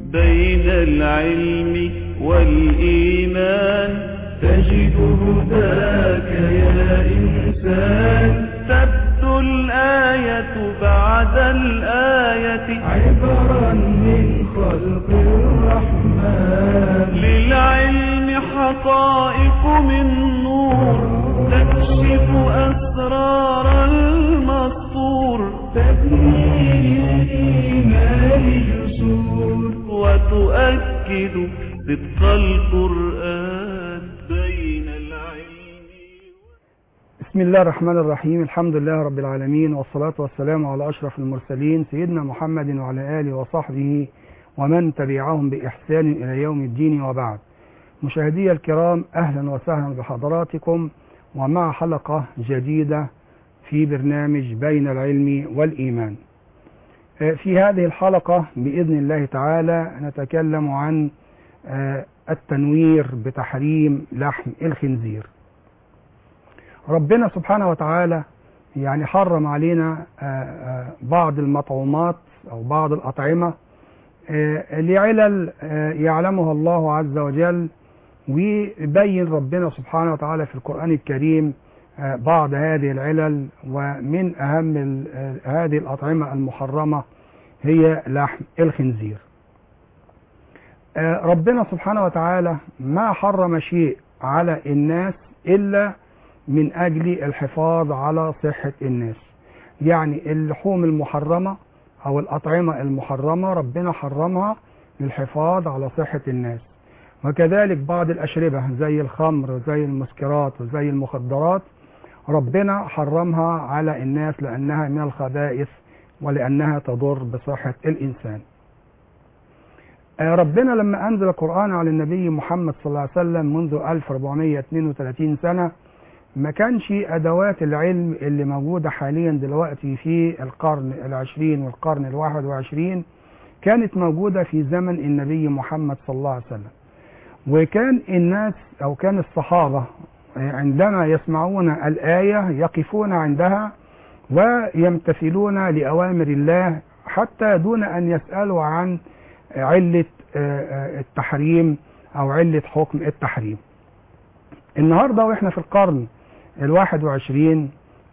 بين العلم والإيمان تجد هداك يا إنسان تبدو الآية بعد الآية عبرا من خلق الرحمن للعلم حقائق من نور تكشف أسرار المسطور تبني الإيمان جسور وتؤكد صدق القرآن بين العلم بسم الله الرحمن الرحيم الحمد لله رب العالمين والصلاة والسلام على أشرف المرسلين سيدنا محمد وعلى آله وصحبه ومن تبعهم بإحسان إلى يوم الدين وبعد مشاهدي الكرام أهلا وسهلا بحضراتكم ومع حلقة جديدة في برنامج بين العلم والإيمان في هذه الحلقة بإذن الله تعالى نتكلم عن التنوير بتحريم لحم الخنزير ربنا سبحانه وتعالى يعني حرم علينا بعض المطعومات أو بعض الأطعمة لعلل يعلمها الله عز وجل ويبين ربنا سبحانه وتعالى في القرآن الكريم بعض هذه العلل ومن أهم هذه الأطعمة المحرمة هي لحم الخنزير ربنا سبحانه وتعالى ما حرم شيء على الناس إلا من أجل الحفاظ على صحة الناس يعني اللحوم المحرمة أو الأطعمة المحرمة ربنا حرمها للحفاظ على صحة الناس وكذلك بعض الأشربة زي الخمر وزي المسكرات وزي المخدرات ربنا حرمها على الناس لأنها من الخبائث ولأنها تضر بصحة الإنسان ربنا لما أنزل القرآن على النبي محمد صلى الله عليه وسلم منذ 1432 سنة ما كانش أدوات العلم اللي موجودة حاليا دلوقتي في القرن العشرين والقرن الواحد وعشرين كانت موجودة في زمن النبي محمد صلى الله عليه وسلم وكان الناس أو كان الصحابة عندما يسمعون الآية يقفون عندها ويمتثلون لأوامر الله حتى دون أن يسألوا عن علة التحريم أو علة حكم التحريم النهاردة وإحنا في القرن الواحد وعشرين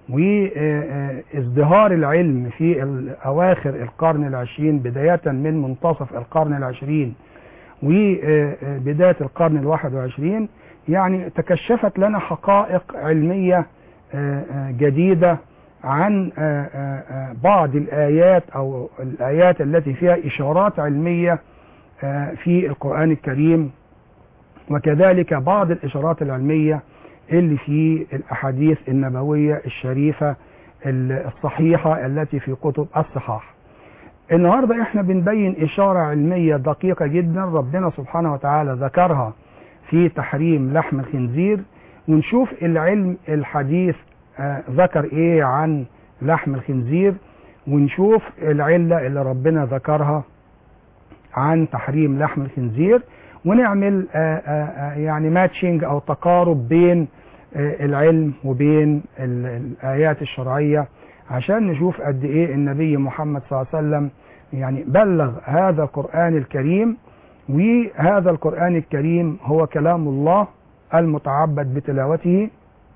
وازدهار العلم في أواخر القرن العشرين بداية من منتصف القرن العشرين وبداية القرن الواحد وعشرين يعني تكشفت لنا حقائق علمية جديدة عن بعض الآيات أو الآيات التي فيها إشارات علمية في القرآن الكريم وكذلك بعض الإشارات العلمية اللي في الأحاديث النبوية الشريفة الصحيحة التي في كتب الصحاح النهاردة احنا بنبين إشارة علمية دقيقة جدا ربنا سبحانه وتعالى ذكرها في تحريم لحم الخنزير ونشوف العلم الحديث آه ذكر ايه عن لحم الخنزير ونشوف العلة اللي ربنا ذكرها عن تحريم لحم الخنزير ونعمل آآ آآ يعني ماتشنج او تقارب بين العلم وبين الايات الشرعيه عشان نشوف قد ايه النبي محمد صلى الله عليه وسلم يعني بلغ هذا القران الكريم وهذا القران الكريم هو كلام الله المتعبد بتلاوته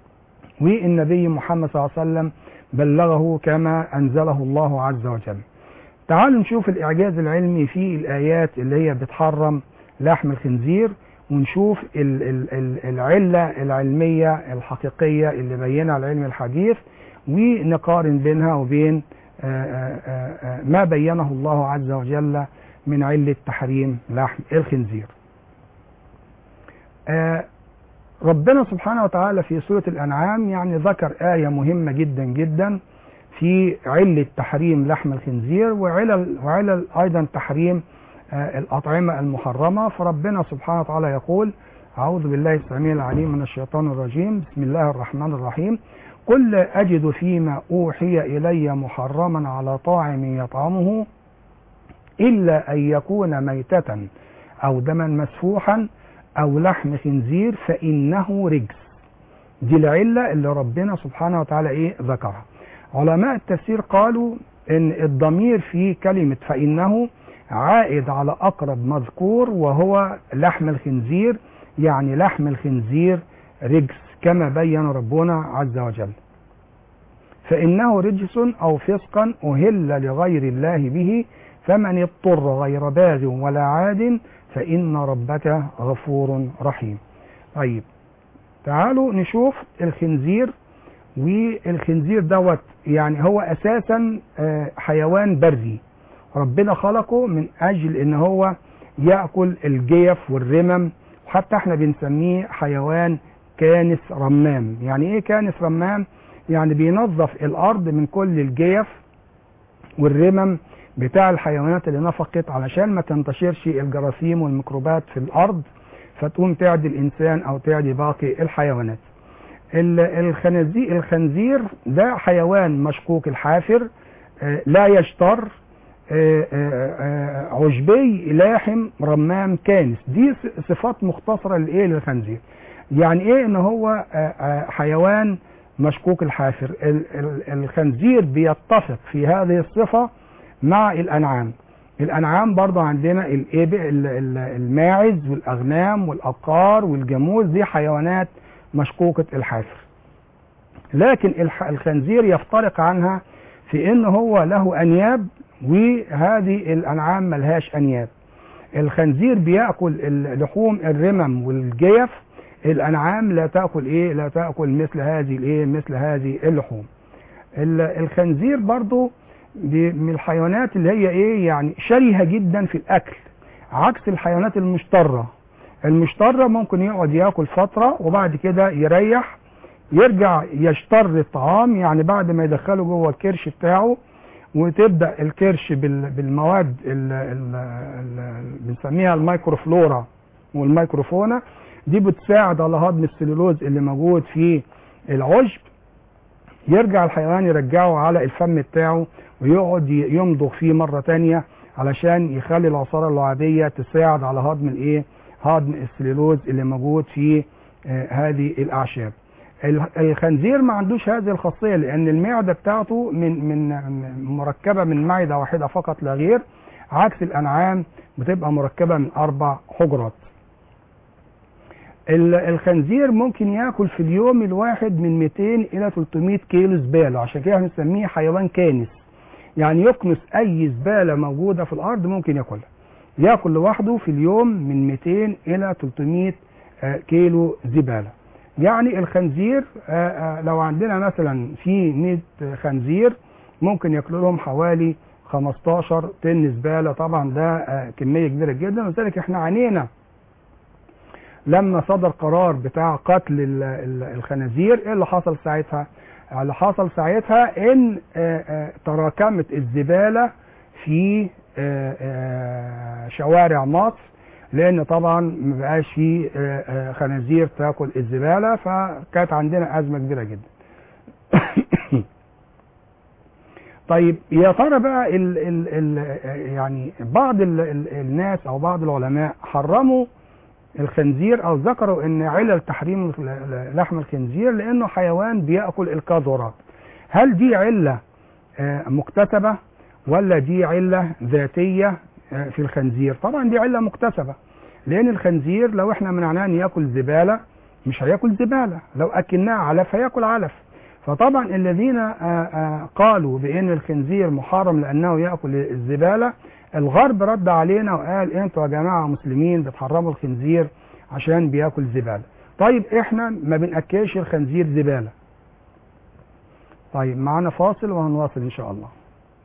والنبي محمد صلى الله عليه وسلم بلغه كما انزله الله عز وجل تعالوا نشوف الاعجاز العلمي في الايات اللي هي بتحرم لحم الخنزير ونشوف ال ال ال العلة العلمية الحقيقية اللي بينها العلم الحديث ونقارن بينها وبين آآ آآ ما بينه الله عز وجل من علة تحريم لحم الخنزير ربنا سبحانه وتعالى في سورة الأنعام يعني ذكر آية مهمة جدا جدا في علة تحريم لحم الخنزير وعلل, وعلل أيضا تحريم الأطعمة المحرمة فربنا سبحانه وتعالى يقول أعوذ بالله السميع العليم من الشيطان الرجيم بسم الله الرحمن الرحيم قل لا أجد فيما أوحي إلي محرما على طاعم يطعمه إلا أن يكون ميتة أو دما مسفوحا أو لحم خنزير فإنه رجس دي العلة اللي ربنا سبحانه وتعالى إيه ذكرها علماء التفسير قالوا إن الضمير في كلمة فإنه عائد على أقرب مذكور وهو لحم الخنزير يعني لحم الخنزير رجس كما بين ربنا عز وجل فإنه رجس أو فسقا أهل لغير الله به فمن اضطر غير باغ ولا عاد فإن ربك غفور رحيم طيب تعالوا نشوف الخنزير والخنزير دوت يعني هو أساسا آه، حيوان بري ربنا خلقه من أجل إن هو يأكل الجيف والرمم وحتى احنا بنسميه حيوان كانس رمام يعني ايه كانس رمام يعني بينظف الارض من كل الجيف والرمم بتاع الحيوانات اللي نفقت علشان ما تنتشرش الجراثيم والميكروبات في الارض فتقوم تعدي الانسان او تعدي باقي الحيوانات ال- الخنازي- الخنزير ده حيوان مشكوك الحافر آه، لا يشتر آه، آه، آه، عشبي لاحم رمام كانس دي ص- صفات مختصرة لإيه للخنزير يعني إيه إن هو آه، آه، حيوان مشكوك الحافر ال- ال- الخنزير بيتفق في هذه الصفة مع الأنعام الأنعام برضو عندنا الإبل ال- ال- الماعز والأغنام والأبقار والجاموس دي حيوانات مشكوكة الحافر لكن الح- الخنزير يفترق عنها في ان هو له انياب وهذه الانعام ملهاش انياب الخنزير بياكل ال- لحوم الرمم والجيف الانعام لا تاكل ايه لا تاكل مثل هذه الايه مثل هذه اللحوم ال- الخنزير برضو دي من الحيوانات اللي هي ايه يعني شرهه جدا في الاكل عكس الحيوانات المشتره المشتره ممكن يقعد ياكل فتره وبعد كده يريح يرجع يشتر الطعام يعني بعد ما يدخله جوه الكرش بتاعه وتبدا الكرش بال- بالمواد ال- ال- ال- بنسميها الميكروفلورا والميكروفونا دي بتساعد على هضم السلولوز اللي موجود في العشب يرجع الحيوان يرجعه على الفم بتاعه ويقعد ي- يمضغ فيه مرة تانية علشان يخلي العصارة اللعابية تساعد على هضم الايه هضم السلولوز اللي موجود في آه، هذه الأعشاب ال- الخنزير ما عندوش هذه الخاصية لأن المعدة بتاعته من من من- مركبة من معدة واحدة فقط لا غير عكس الأنعام بتبقى مركبة من أربع حجرات ال- الخنزير ممكن ياكل في اليوم الواحد من 200 الى 300 كيلو زباله عشان كده بنسميه حيوان كانس يعني يكنس اي زباله موجوده في الارض ممكن ياكلها ياكل لوحده في اليوم من 200 الى 300 آه، كيلو زباله يعني الخنزير آه، آه، لو عندنا مثلا في 100 خنزير ممكن ياكلوا لهم حوالي 15 طن زباله طبعا ده آه، كميه كبيره جدا ولذلك احنا عانينا لما صدر قرار بتاع قتل ال- ال- الخنازير ايه اللي حصل ساعتها اللي حصل ساعتها ان آه، آه، تراكمت الزبالة في آه، آه، شوارع مصر لان طبعا ما بقاش في آه، آه، خنازير تاكل الزبالة فكانت عندنا ازمة كبيرة جدا طيب يا ترى بقى ال ال ال يعني بعض ال ال الناس او بعض العلماء حرموا الخنزير او ذكروا ان علل تحريم ال- لحم الخنزير لانه حيوان بياكل القاذورات هل دي عله آه، مكتسبه ولا دي عله ذاتيه آه، في الخنزير طبعا دي عله مكتسبه لان الخنزير لو احنا منعناه ان ياكل زباله مش هياكل زباله لو اكلناه علف هياكل علف فطبعا الذين آه، آه، قالوا بان الخنزير محرم لانه ياكل الزباله الغرب رد علينا وقال انتوا يا جماعه مسلمين بتحرموا الخنزير عشان بياكل زباله طيب احنا ما بناكلش الخنزير زباله طيب معانا فاصل وهنواصل ان شاء الله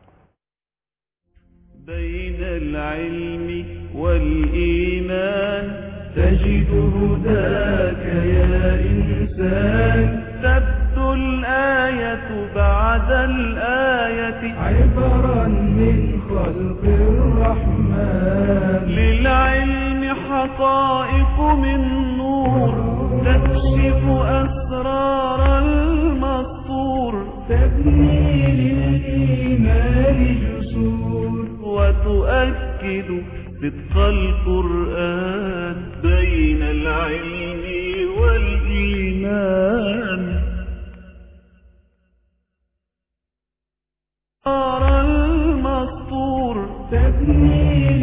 بين العلم والإيمان تجد هداك يا إنسان تبدو الآية بعد الآية عبرا من خلق الرحمن للعلم حقائق من نور تكشف أسرار المسطور تبني للإيمان جسور وتؤكد صدق القرآن بين العلم والإيمان أسرار المسطور تبني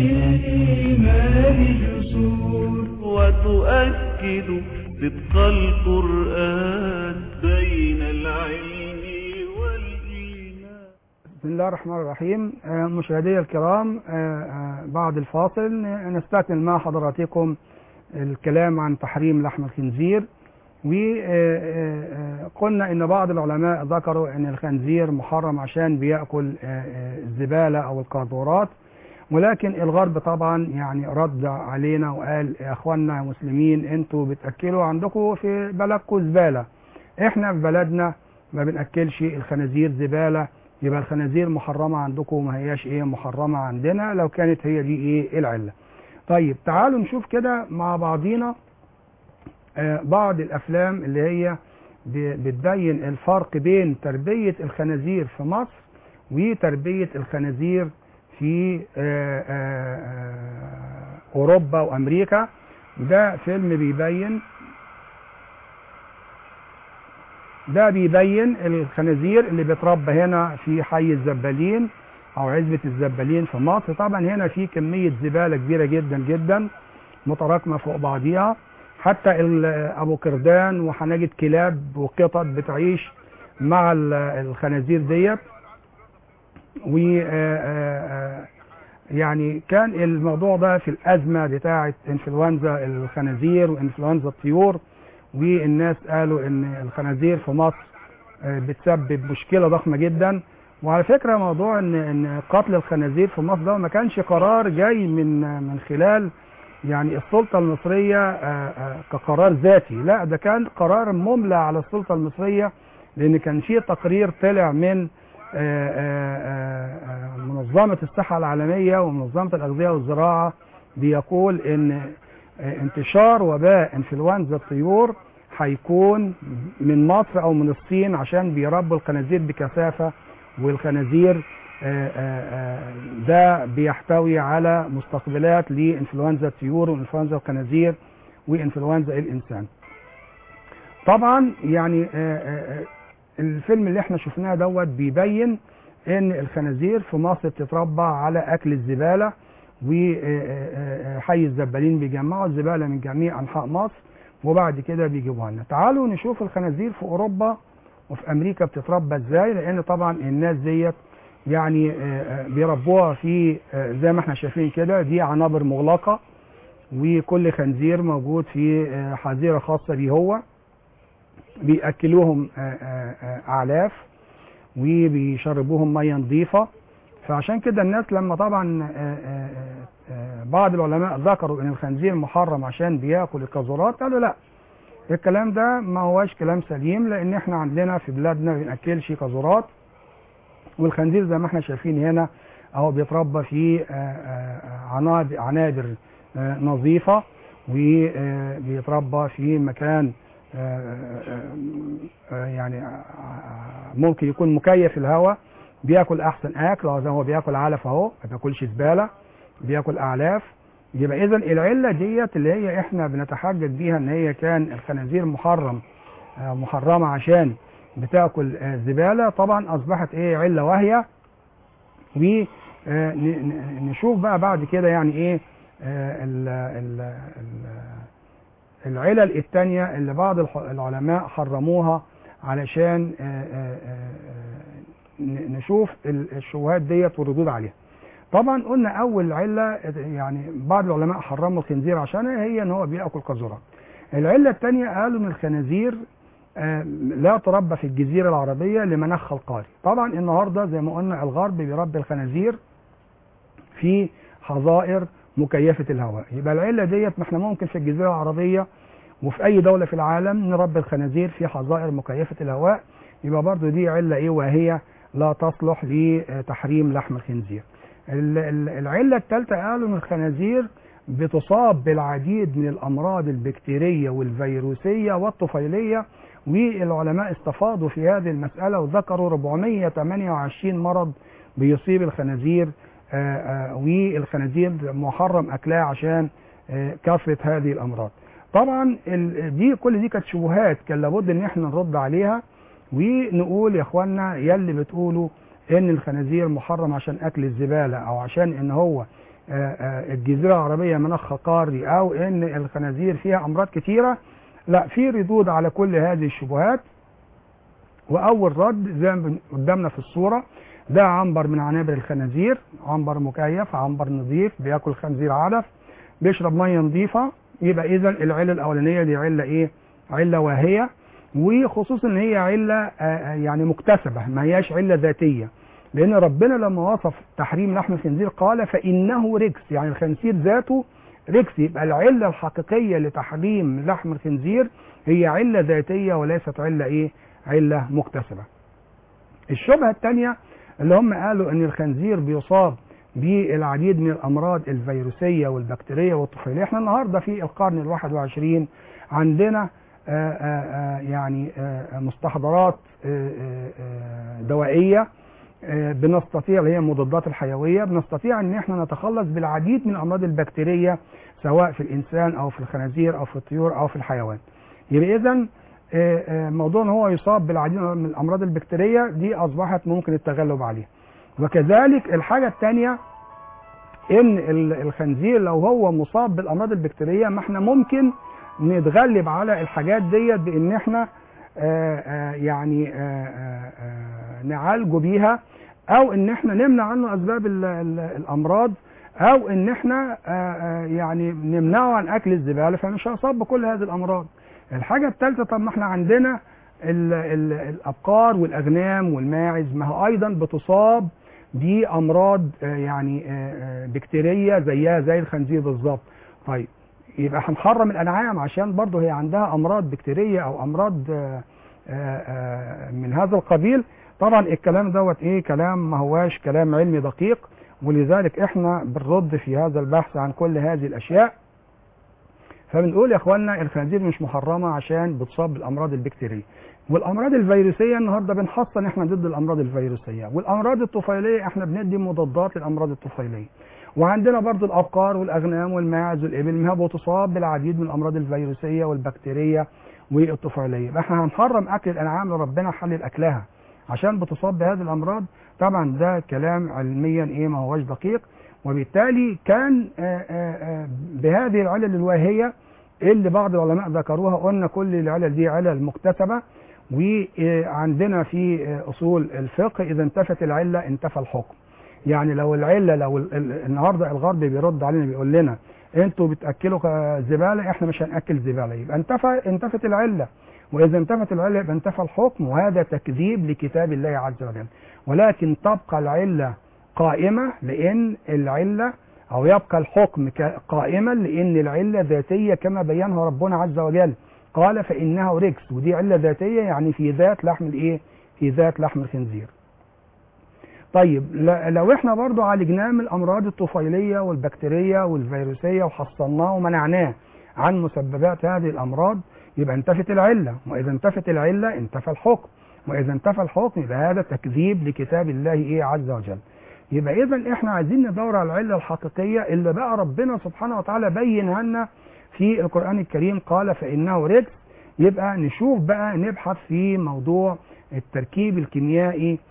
تؤكد صدق القرآن بين العلم والإيمان بسم الله الرحمن الرحيم آه، مشاهدي الكرام آه، آه، بعد الفاصل ن- نستكمل مع حضراتكم الكلام عن تحريم لحم الخنزير وقلنا ان بعض العلماء ذكروا ان الخنزير محرم عشان بياكل آه، آه، الزباله او القاذورات ولكن الغرب طبعا يعني رد علينا وقال يا اخوانا يا مسلمين انتوا بتاكلوا عندكم في بلدكم زباله احنا في بلدنا ما بناكلش الخنازير زباله يبقى الخنازير محرمه عندكم ما هياش ايه محرمه عندنا لو كانت هي دي ايه العله طيب تعالوا نشوف كده مع بعضينا آه، بعض الافلام اللي هي ب- بتبين الفرق بين تربيه الخنازير في مصر وتربيه الخنازير في آه، آه، آه، اوروبا وامريكا ده فيلم بيبين ده بيبين الخنازير اللي بيتربى هنا في حي الزبالين او عزبة الزبالين في مصر طبعا هنا في كمية زبالة كبيرة جدا جدا متراكمة فوق بعضيها حتى ال- ابو كردان وحناجة كلاب وقطط بتعيش مع ال- الخنازير ديت و آه، آه، آه، يعني كان الموضوع ده في الازمه بتاعه انفلونزا الخنازير وانفلونزا الطيور والناس قالوا ان الخنازير في مصر آه، بتسبب مشكله ضخمه جدا وعلى فكره موضوع ان ان قتل الخنازير في مصر ده ما كانش قرار جاي من من خلال يعني السلطه المصريه آه، آه، كقرار ذاتي لا ده كان قرار مملى على السلطه المصريه لان كان في تقرير طلع من آه، آه، آه، منظمه الصحه العالميه ومنظمه الاغذيه والزراعه بيقول ان آه، انتشار وباء انفلونزا الطيور هيكون من مصر او من الصين عشان بيربوا الخنازير بكثافه والخنازير آه، آه، آه، ده بيحتوي على مستقبلات لانفلونزا الطيور وانفلونزا الخنازير وانفلونزا الانسان. طبعا يعني آه، آه، آه، الفيلم اللي احنا شفناه دوت بيبين ان الخنازير في مصر بتتربى على اكل الزباله وحي الزبالين بيجمعوا الزباله من جميع انحاء مصر وبعد كده بيجيبوها لنا تعالوا نشوف الخنازير في اوروبا وفي امريكا بتتربى ازاي لان طبعا الناس ديت يعني آه، آه، بيربوها في آه، زي ما احنا شايفين كده دي عنابر مغلقه وكل خنزير موجود في آه، حظيره خاصه بيه هو بياكلوهم آه، آه، آه، اعلاف وبيشربوهم ميه نظيفه فعشان كده الناس لما طبعا آه، آه، آه، بعض العلماء ذكروا ان الخنزير محرم عشان بياكل القاذورات قالوا لا الكلام ده ما هواش كلام سليم لان احنا عندنا في بلادنا ما بناكلش قاذورات والخنزير زي ما احنا شايفين هنا اهو بيتربى في آه، آه، عناب- عنابر آه، نظيفه وبيتربى في مكان آه، آه، آه، يعني آه، ممكن يكون مكيف الهواء بياكل احسن اكل أهو زي ما هو بياكل علف اهو ما بياكلش زباله بياكل اعلاف يبقى اذا العله ديت اللي هي احنا بنتحجج بيها ان هي كان الخنازير محرم آه، محرمه عشان بتاكل آه، زباله طبعا اصبحت ايه عله واهيه ونشوف بقى بعد كده يعني ايه آه، ال- ال- ال- العلل التانية اللي بعض الح- العلماء حرموها علشان آه، آه، آه، ن- نشوف ال- الشبهات ديت والردود عليها طبعا قلنا اول عله يعني بعض العلماء حرموا الخنزير عشانها هي ان هو بياكل قاذورات العله الثانيه قالوا ان الخنازير آه، لا تربى في الجزيره العربيه لمناخ خلقاري طبعا النهارده زي ما قلنا الغرب بيربي الخنازير في حظائر مكيفه الهواء يبقى العله ديت ما احنا ممكن في الجزيره العربيه وفي اي دوله في العالم نربي الخنازير في حظائر مكيفه الهواء يبقى برضو دي عله ايه وهي لا تصلح لتحريم لحم الخنزير ال- ال- العله الثالثه قالوا ان الخنازير بتصاب بالعديد من الامراض البكتيريه والفيروسيه والطفيليه والعلماء استفاضوا في هذه المساله وذكروا 428 مرض بيصيب الخنازير آه، آه، والخنازير محرم اكلها عشان آه، كثره هذه الامراض. طبعا ال- دي كل دي كانت شبهات كان لابد ان احنا نرد عليها ونقول يا اخوانا يلي بتقولوا ان الخنازير محرم عشان اكل الزباله او عشان ان هو آه، آه، الجزيرة العربية مناخ قاري أو إن الخنازير فيها أمراض كتيرة لا في ردود على كل هذه الشبهات وأول رد زي ما بن- قدامنا في الصورة ده عنبر من عنابر الخنازير عنبر مكيف عنبر نظيف بياكل خنزير علف بيشرب ميه نظيفه يبقى اذا العله الاولانيه دي عله ايه عله واهيه وخصوصا ان هي عله آه، آه، يعني مكتسبه ما هياش عله ذاتيه لان ربنا لما وصف تحريم لحم الخنزير قال فانه رجس يعني الخنزير ذاته رجس يبقى العله الحقيقيه لتحريم لحم الخنزير هي عله ذاتيه وليست عله ايه عله مكتسبه الشبهه الثانيه اللي هم قالوا ان الخنزير بيصاب بالعديد من الامراض الفيروسيه والبكتيريه والطفيليه احنا النهارده في القرن الواحد وعشرين عندنا آه، آه، آه، يعني آه، مستحضرات آه، آه، آه، دوائيه آه، بنستطيع اللي هي المضادات الحيويه بنستطيع ان احنا نتخلص بالعديد من الامراض البكتيريه سواء في الانسان او في الخنازير او في الطيور او في الحيوان يبقى اذا موضوع ان هو يصاب بالعديد من الامراض البكتيريه دي اصبحت ممكن التغلب عليها وكذلك الحاجه الثانيه ان ال- الخنزير لو هو مصاب بالامراض البكتيريه ما احنا ممكن نتغلب على الحاجات ديت بان احنا آه، آه، يعني آه، آه، آه، نعالجه بيها او ان احنا نمنع عنه اسباب ال- ال- الامراض او ان احنا آه، آه، يعني نمنعه عن اكل الزباله فمش هيصاب بكل هذه الامراض الحاجه الثالثه طب ما احنا عندنا ال ال الابقار والاغنام والماعز ما هو ايضا بتصاب بامراض آه، يعني آه، آه، بكتيريه زيها زي الخنزير بالظبط طيب يبقى هنحرم الانعام عشان برضه هي عندها امراض بكتيريه او امراض آه، آه، آه، من هذا القبيل طبعا الكلام دوت ايه كلام ما هواش كلام علمي دقيق ولذلك احنا بنرد في هذا البحث عن كل هذه الاشياء فبنقول يا اخوانا الخنازير مش محرمه عشان بتصاب بالامراض البكتيريه والامراض الفيروسيه النهارده بنحصن احنا ضد الامراض الفيروسيه والامراض الطفيليه احنا بندي مضادات للامراض الطفيليه وعندنا برضو الابقار والاغنام والماعز والابل ما هي بتصاب بالعديد من الامراض الفيروسيه والبكتيريه والطفيليه يبقى احنا هنحرم اكل الانعام اللي ربنا حلل اكلها عشان بتصاب بهذه الامراض طبعا ده كلام علميا ايه ما هوش دقيق وبالتالي كان آه، آه، آه، بهذه العلل الواهيه اللي بعض العلماء ذكروها قلنا كل العلل دي علل مكتسبه وعندنا في آه، اصول الفقه اذا انتفت العله انتفى الحكم يعني لو العله لو ال- ال- النهارده الغرب بيرد علينا بيقول لنا انتوا بتاكلوا آه، زباله احنا مش هناكل زباله يبقى انتفى انتفت العله واذا انتفت العله يبقى انتفى الحكم وهذا تكذيب لكتاب الله عز وجل ولكن تبقى العله قائمه لان العله او يبقى الحكم ك- قائما لان العله ذاتيه كما بينها ربنا عز وجل قال فانه رجس ودي عله ذاتيه يعني في ذات لحم الايه في ذات لحم الخنزير طيب ل- لو احنا برضو عالجناه من الامراض الطفيليه والبكتيريه والفيروسيه وحصلناه ومنعناه عن مسببات هذه الامراض يبقى انتفت العله واذا انتفت العله انتفى الحكم واذا انتفى الحكم يبقى هذا تكذيب لكتاب الله ايه عز وجل يبقى اذا احنا عايزين ندور على العله الحقيقيه اللي بقى ربنا سبحانه وتعالى بينها لنا في القران الكريم قال فانه رجس يبقى نشوف بقى نبحث في موضوع التركيب الكيميائي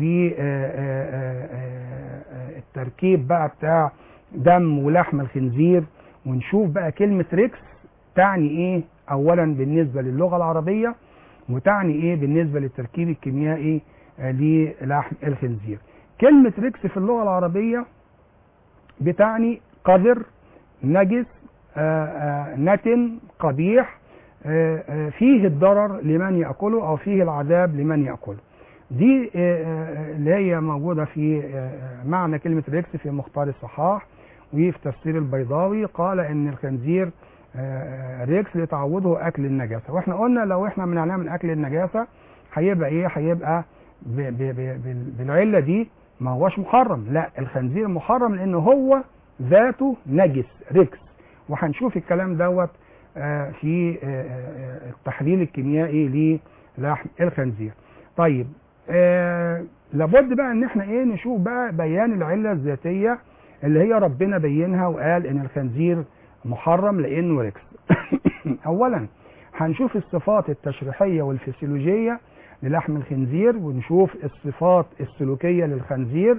والتركيب بقى بتاع دم ولحم الخنزير ونشوف بقى كلمة ريكس تعني ايه اولا بالنسبة للغة العربية وتعني ايه بالنسبة للتركيب الكيميائي آه، للحم الخنزير كلمة ريكس في اللغة العربية بتعني قذر نجس آه، آه، نتن قبيح آه، آه، فيه الضرر لمن يأكله أو فيه العذاب لمن يأكله دي آه، آه، اللي هي موجودة في آه، آه، معنى كلمة ريكس في مختار الصحاح وفي تفسير البيضاوي قال ان الخنزير آه، ريكس لتعوضه اكل النجاسه واحنا قلنا لو احنا منعناه من اكل النجاسه هيبقى ايه هيبقى ب- ب- ب- بال- بالعله دي ما هوش محرم لا الخنزير محرم لانه هو ذاته نجس ريكس وهنشوف الكلام دوت آه، في آه، آه، التحليل الكيميائي للحم الخنزير طيب آه لابد بقى ان احنا ايه نشوف بقى بيان العله الذاتيه اللي هي ربنا بينها وقال ان الخنزير محرم لانه ركس اولا هنشوف الصفات التشريحيه والفسيولوجيه للحم الخنزير ونشوف الصفات السلوكيه للخنزير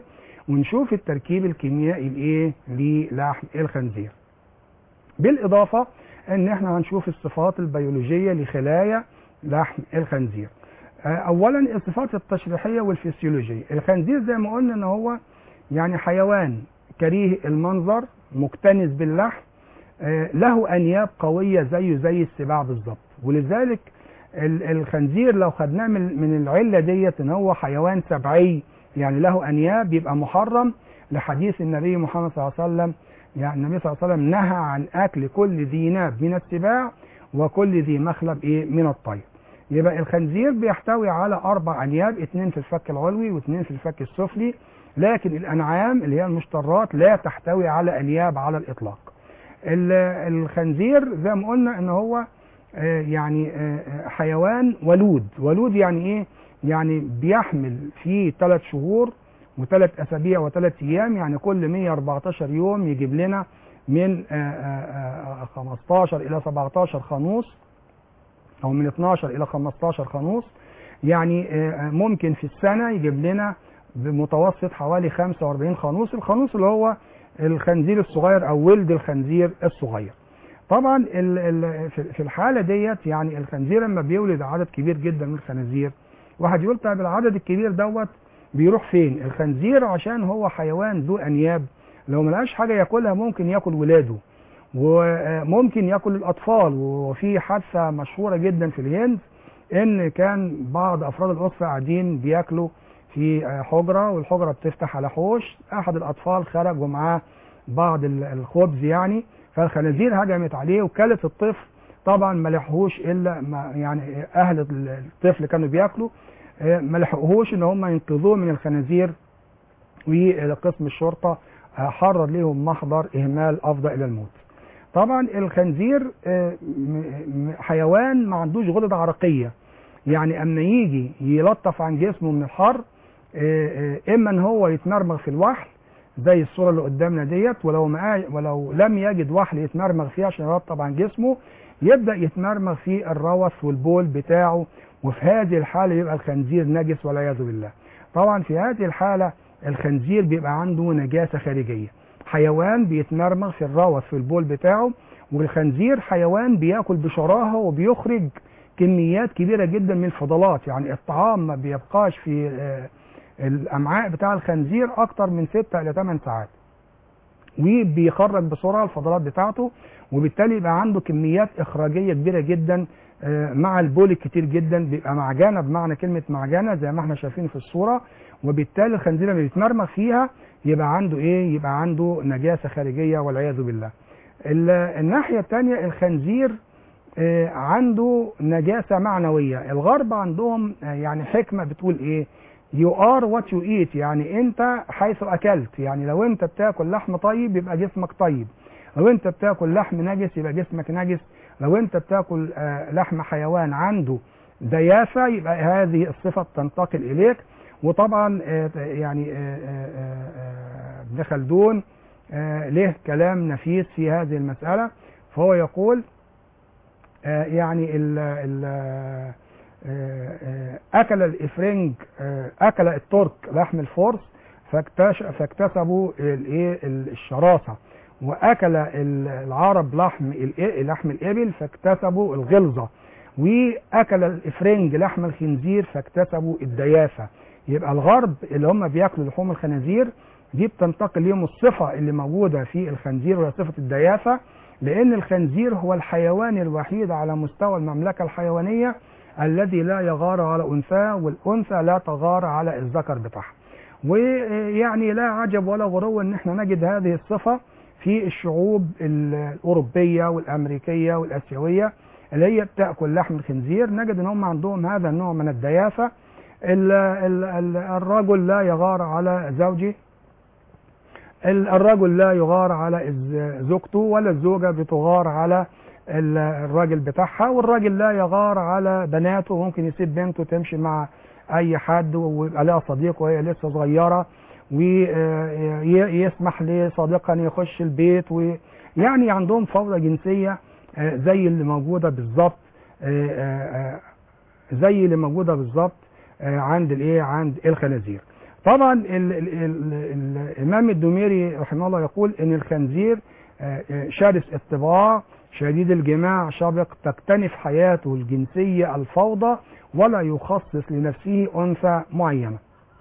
ونشوف التركيب الكيميائي الايه للحم الخنزير بالاضافه ان احنا هنشوف الصفات البيولوجيه لخلايا لحم الخنزير آه، اولا الصفات التشريحيه والفسيولوجيه الخنزير زي ما قلنا ان هو يعني حيوان كريه المنظر مكتنز باللحم آه، له انياب قويه زيه زي السباع بالظبط ولذلك ال- الخنزير لو خدناه من من العله ديت ان هو حيوان سبعي يعني له انياب يبقى محرم لحديث النبي محمد صلى الله عليه وسلم يعني النبي صلى الله عليه وسلم نهى عن اكل كل ذي ناب من السباع وكل ذي مخلب ايه من الطير يبقى الخنزير بيحتوي على اربع انياب اثنين في الفك العلوي واثنين في الفك السفلي لكن الانعام اللي هي المشترات لا تحتوي على انياب على الاطلاق ال- الخنزير زي ما قلنا ان هو آه، يعني آه، آه، حيوان ولود ولود يعني ايه يعني بيحمل في ثلاث شهور وثلاث اسابيع وثلاث ايام يعني كل 114 يوم يجيب لنا من آه، آه، آه، 15 الى 17 خانوس او من 12 الى 15 خانوس يعني آه، ممكن في السنه يجيب لنا بمتوسط حوالي 45 خانوس الخانوس اللي هو الخنزير الصغير او ولد الخنزير الصغير طبعا ال- ال- في- في الحاله ديت يعني الخنزير لما بيولد عدد كبير جدا من الخنازير واحد يقول طيب العدد الكبير دوت بيروح فين الخنزير عشان هو حيوان ذو انياب لو ملقاش حاجه ياكلها ممكن ياكل ولاده وممكن ياكل الاطفال وفي حادثه مشهوره جدا في الهند ان كان بعض افراد الاسره قاعدين بياكلوا في حجره والحجره بتفتح على حوش احد الاطفال خرج ومعاه بعض ال- الخبز يعني فالخنازير هجمت عليه وكلت الطفل طبعا ما لحقوش الا ما يعني اهل الطفل كانوا بياكلوا آه، ما لحقوهوش ان هم ينقذوه من الخنازير وقسم الشرطه آه، حرر لهم محضر اهمال افضى الى الموت طبعا الخنزير آه، م- م- حيوان ما عندوش غدد عرقيه يعني اما يجي يلطف عن جسمه من الحر آه، آه، اما ان هو يتمرمغ في الوحل زي الصوره اللي قدامنا ديت ولو ما ولو لم يجد وحل يتمرمغ فيه عشان يرطب عن جسمه يبدا يتمرمغ في الروث والبول بتاعه وفي هذه الحاله يبقى الخنزير نجس والعياذ بالله طبعا في هذه الحاله الخنزير بيبقى عنده نجاسه خارجيه حيوان بيتمرمغ في الروث في البول بتاعه والخنزير حيوان بياكل بشراهه وبيخرج كميات كبيره جدا من الفضلات يعني الطعام ما بيبقاش في آه، الامعاء بتاع الخنزير اكتر من 6 الى 8 ساعات وبيخرج بسرعه الفضلات بتاعته وبالتالي يبقى عنده كميات اخراجيه كبيره جدا آه، مع البول الكتير جدا بيبقى معجنه بمعنى كلمه معجنه زي ما احنا شايفين في الصوره وبالتالي الخنزير لما بيتمرمغ فيها يبقى عنده ايه يبقى عنده نجاسه خارجيه والعياذ بالله ال- الناحيه الثانيه الخنزير آه، عنده نجاسه معنويه الغرب عندهم آه، يعني حكمه بتقول ايه you are what you eat يعني انت حيث اكلت يعني لو انت بتاكل لحم طيب يبقى جسمك طيب لو انت بتاكل لحم نجس يبقى جسمك نجس لو انت بتاكل آه، لحم حيوان عنده ديافه يبقى هذه الصفه تنتقل اليك وطبعا آه، يعني آه، آه، آه، ابن خلدون آه، له كلام نفيس في هذه المساله فهو يقول آه، يعني ال ال آه، آه، اكل الافرنج آه، اكل الترك لحم الفرس فاكتش- فاكتسبوا الايه الشراسه واكل ال- العرب لحم الإ- لحم الابل فاكتسبوا الغلظه واكل الافرنج لحم الخنزير فاكتسبوا الديافه يبقى الغرب اللي هم بياكلوا لحوم الخنازير دي بتنتقل ليهم الصفه اللي موجوده في الخنزير وهي صفه الديافه لان الخنزير هو الحيوان الوحيد على مستوى المملكه الحيوانيه الذي لا يغار على انثاه والانثى لا تغار على الذكر بتاعها ويعني لا عجب ولا غرو ان احنا نجد هذه الصفه في الشعوب الاوروبيه والامريكيه والاسيويه اللي هي بتاكل لحم الخنزير نجد ان هم عندهم هذا النوع من الديافه ال- ال- ال- الرجل لا يغار على زوجه ال- الرجل لا يغار على الز- زوجته ولا الزوجة بتغار على ال- الراجل بتاعها والراجل لا يغار على بناته ممكن يسيب بنته تمشي مع اي حد ويبقى لها صديق وهي لسه صغيرة ويسمح لصديقها ان يخش البيت ويعني عندهم فوضى جنسية آه، زي اللي موجودة بالظبط آه، آه، آه، زي اللي موجودة بالظبط آه، عند الايه عند الخنازير طبعا ال ال ال ال الامام الدميري رحمه الله يقول ان الخنزير آه، آه، شرس الطباع شديد الجماع شبق تكتنف حياته الجنسية الفوضى ولا يخصص لنفسه أنثى معينة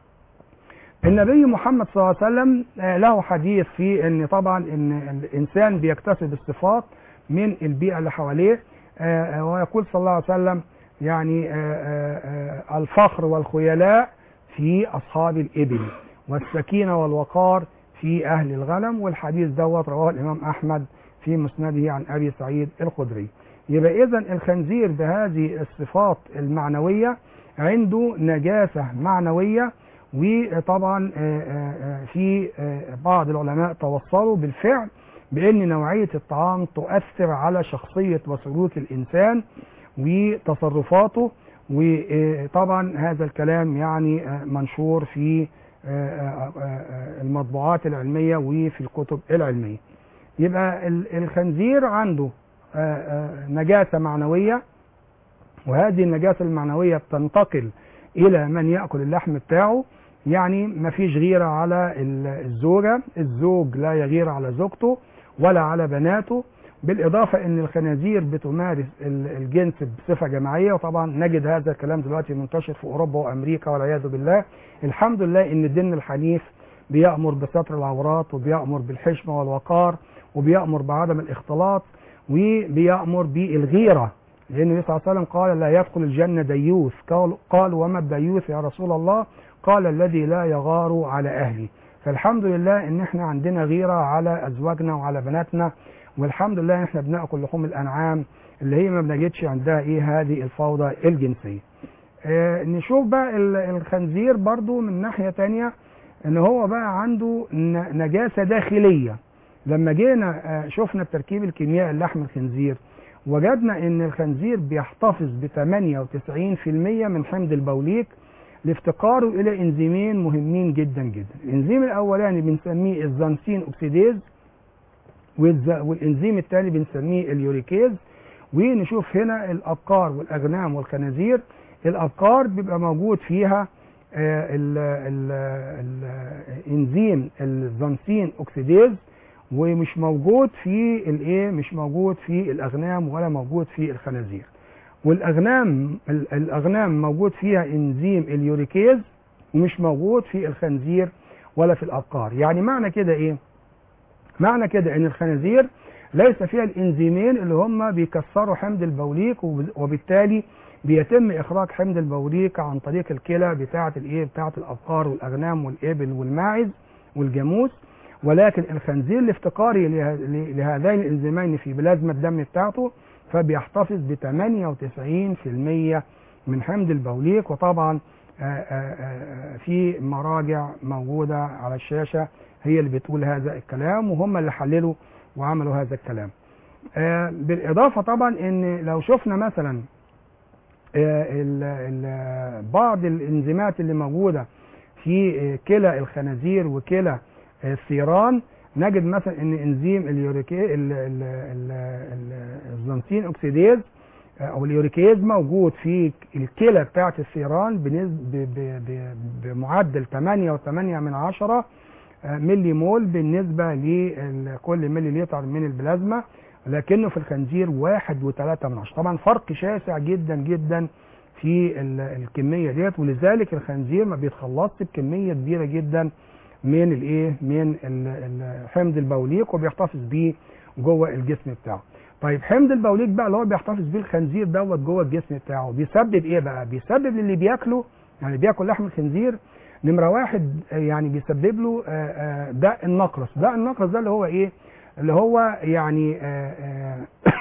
النبي محمد صلى الله عليه وسلم آه، له حديث في ان طبعا ان الانسان بيكتسب الصفات من البيئة اللي حواليه آه، آه، ويقول صلى الله عليه وسلم يعني آه، آه، آه، الفخر والخيلاء في أصحاب الإبل والسكينة والوقار في أهل الغنم والحديث دوت رواه الإمام أحمد في مسنده عن أبي سعيد الخدري يبقى إذا الخنزير بهذه الصفات المعنوية عنده نجاسة معنوية وطبعا آه، آه، آه، في آه، بعض العلماء توصلوا بالفعل بأن نوعية الطعام تؤثر على شخصية وسلوك الإنسان وتصرفاته وطبعا هذا الكلام يعني آه، منشور في آه، آه، آه، المطبوعات العلمية وفي الكتب العلمية يبقى ال- الخنزير عنده آه، آه، نجاسة معنوية وهذه النجاسة المعنوية بتنتقل إلى من يأكل اللحم بتاعه يعني مفيش غيرة على ال- الزوجة الزوج لا يغير على زوجته ولا على بناته بالإضافة أن الخنازير بتمارس ال- الجنس بصفة جماعية وطبعا نجد هذا الكلام دلوقتي منتشر في أوروبا وأمريكا والعياذ بالله الحمد لله أن الدين الحنيف بيأمر بستر العورات وبيأمر بالحشمة والوقار وبيأمر بعدم الاختلاط وبيأمر بالغيرة لأن النبي صلى الله عليه وسلم قال لا يدخل الجنة ديوث قال, قال وما الديوث يا رسول الله قال الذي لا يغار على أهلي فالحمد لله ان احنا عندنا غيرة على ازواجنا وعلى بناتنا والحمد لله ان احنا بناكل لحوم الانعام اللي هي ما بنجدش عندها ايه هذه الفوضى الجنسية آه نشوف بقى ال- الخنزير برضو من ناحية تانية ان هو بقى عنده ن- نجاسة داخلية لما جينا آه، شفنا التركيب الكيميائي لحم الخنزير وجدنا ان الخنزير بيحتفظ ب 98% من حمض البوليك لافتقاره الى انزيمين مهمين جدا جدا الانزيم الاولاني بنسميه الزنسين اوكسيديز والز- والانزيم الثاني بنسميه اليوريكيز ونشوف هنا الابقار والاغنام والخنازير الابقار بيبقى موجود فيها آه، ال- ال- الانزيم الزنسين اوكسيديز ومش موجود في الايه مش موجود في الاغنام ولا موجود في الخنازير والاغنام ال- الاغنام موجود فيها انزيم اليوريكيز ومش موجود في الخنزير ولا في الابقار يعني معنى كده ايه معنى كده ان الخنازير ليس فيها الانزيمين اللي هم بيكسروا حمض البوليك وب- وبالتالي بيتم اخراج حمض البوليك عن طريق الكلى بتاعه الايه بتاعه الابقار والاغنام والابل والماعز والجاموس ولكن الخنزير لافتقاره له- ل- لهذين الانزيمين في بلازما الدم بتاعته فبيحتفظ ب 98% من حمض البوليك وطبعا آه، آه، آه، في مراجع موجودة على الشاشة هي اللي بتقول هذا الكلام وهم اللي حللوا وعملوا هذا الكلام آه، بالإضافة طبعا إن لو شفنا مثلا آه، ال- ال- بعض الإنزيمات اللي موجودة في آه، كلى الخنازير وكلى آه، الثيران نجد مثلا ان انزيم اليوريكي ال- ال- ال- ال- الزنسين اوكسيديز آه، او اليوريكيز موجود في الكلى بتاعه الثيران بنسب- ب- ب- ب- بمعدل 8.8 من عشرة آه، ملي مول بالنسبة لكل ملي لتر من البلازما لكنه في الخنزير واحد وثلاثة من عشرة طبعا فرق شاسع جدا جدا في ال- الكمية ديت ولذلك الخنزير ما بيتخلصش بكمية كبيرة جدا من الايه من ال- ال- حمض البوليك وبيحتفظ بيه جوه الجسم بتاعه طيب حمض البوليك بقى اللي هو بيحتفظ بيه الخنزير دوت جوه الجسم بتاعه بيسبب ايه بقى بيسبب للي بياكله يعني بياكل لحم الخنزير نمره واحد آه، يعني بيسبب له آه، آه، داء النقرس داء النقرس ده اللي هو ايه اللي هو يعني آه، آه،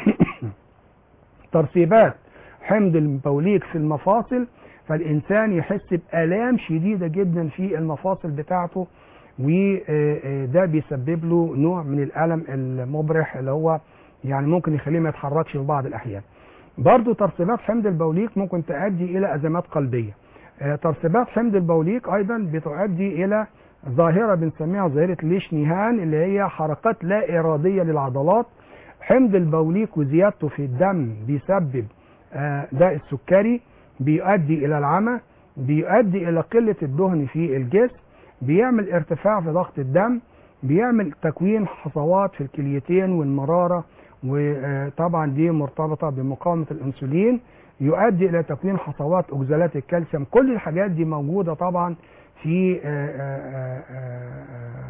ترسيبات حمض البوليك في المفاصل فالإنسان يحس بآلام شديدة جدا في المفاصل بتاعته وده بيسبب له نوع من الألم المبرح اللي هو يعني ممكن يخليه ما يتحركش في بعض الأحيان برضو ترسيبات حمض البوليك ممكن تؤدي إلى أزمات قلبية آه، ترسيبات حمض البوليك أيضا بتؤدي إلى ظاهرة بنسميها ظاهرة ليشنيهان اللي هي حركات لا إرادية للعضلات حمض البوليك وزيادته في الدم بيسبب آه، داء السكري بيؤدي إلى العمى بيؤدي إلى قلة الدهن في الجسم بيعمل ارتفاع في ضغط الدم بيعمل تكوين حصوات في الكليتين والمرارة وطبعا دي مرتبطة بمقاومة الانسولين يؤدي الى تكوين حصوات اكزالات الكالسيوم كل الحاجات دي موجودة طبعا في آه، آه، آه،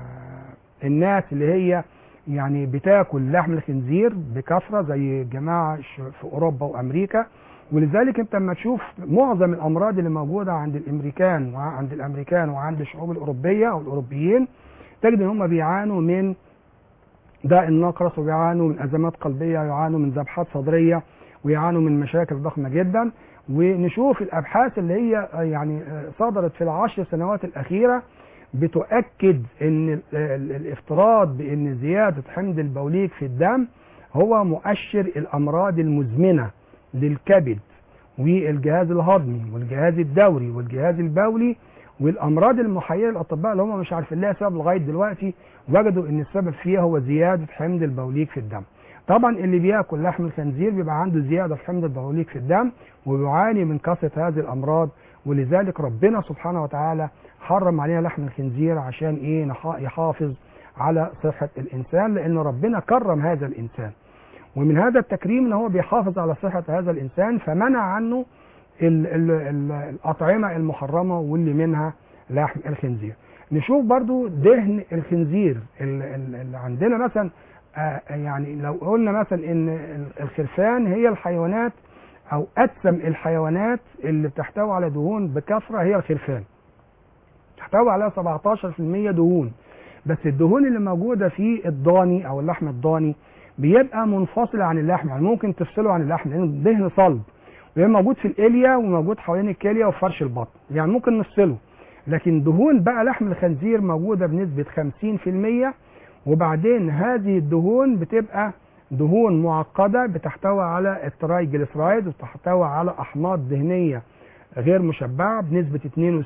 آه، الناس اللي هي يعني بتاكل لحم الخنزير بكثرة زي جماعة ش- في اوروبا وامريكا ولذلك انت لما تشوف معظم الامراض اللي موجودة عند الامريكان وعند الامريكان وعند الشعوب الاوروبية او الاوروبيين تجد ان هم بيعانوا من داء النقرس وبيعانوا من ازمات قلبيه يعانوا من ذبحات صدريه ويعانوا من مشاكل ضخمه جدا ونشوف الابحاث اللي هي يعني صدرت في العشر سنوات الاخيره بتؤكد ان ال- ال- الافتراض بان زياده حمض البوليك في الدم هو مؤشر الامراض المزمنه للكبد والجهاز الهضمي والجهاز الدوري والجهاز البولي والامراض المحيره للاطباء اللي هم مش عارفين لها سبب لغايه دلوقتي وجدوا ان السبب فيها هو زياده حمض البوليك في الدم. طبعا اللي بياكل لحم الخنزير بيبقى عنده زياده في حمض البوليك في الدم وبيعاني من كثره هذه الامراض ولذلك ربنا سبحانه وتعالى حرم علينا لحم الخنزير عشان ايه نح- يحافظ على صحه الانسان لان ربنا كرم هذا الانسان. ومن هذا التكريم ان هو بيحافظ على صحه هذا الانسان فمنع عنه ال ال ال الاطعمه المحرمه واللي منها لحم الخنزير. نشوف برضو دهن الخنزير ال- ال- اللي عندنا مثلا آه، يعني لو قلنا مثلا ان ال- الخرفان هي الحيوانات او اتسم الحيوانات اللي بتحتوي على دهون بكثره هي الخرفان. تحتوي على 17% دهون بس الدهون اللي موجوده في الضاني او اللحم الضاني بيبقى منفصل عن اللحم يعني ممكن تفصله عن اللحم لانه دهن صلب ويبقى موجود في الاليا وموجود حوالين الكليه وفرش البطن يعني ممكن نفصله لكن دهون بقى لحم الخنزير موجوده بنسبه 50% وبعدين هذه الدهون بتبقى دهون معقده بتحتوي على الترايجليسرايد وتحتوي على احماض دهنيه غير مشبعه بنسبه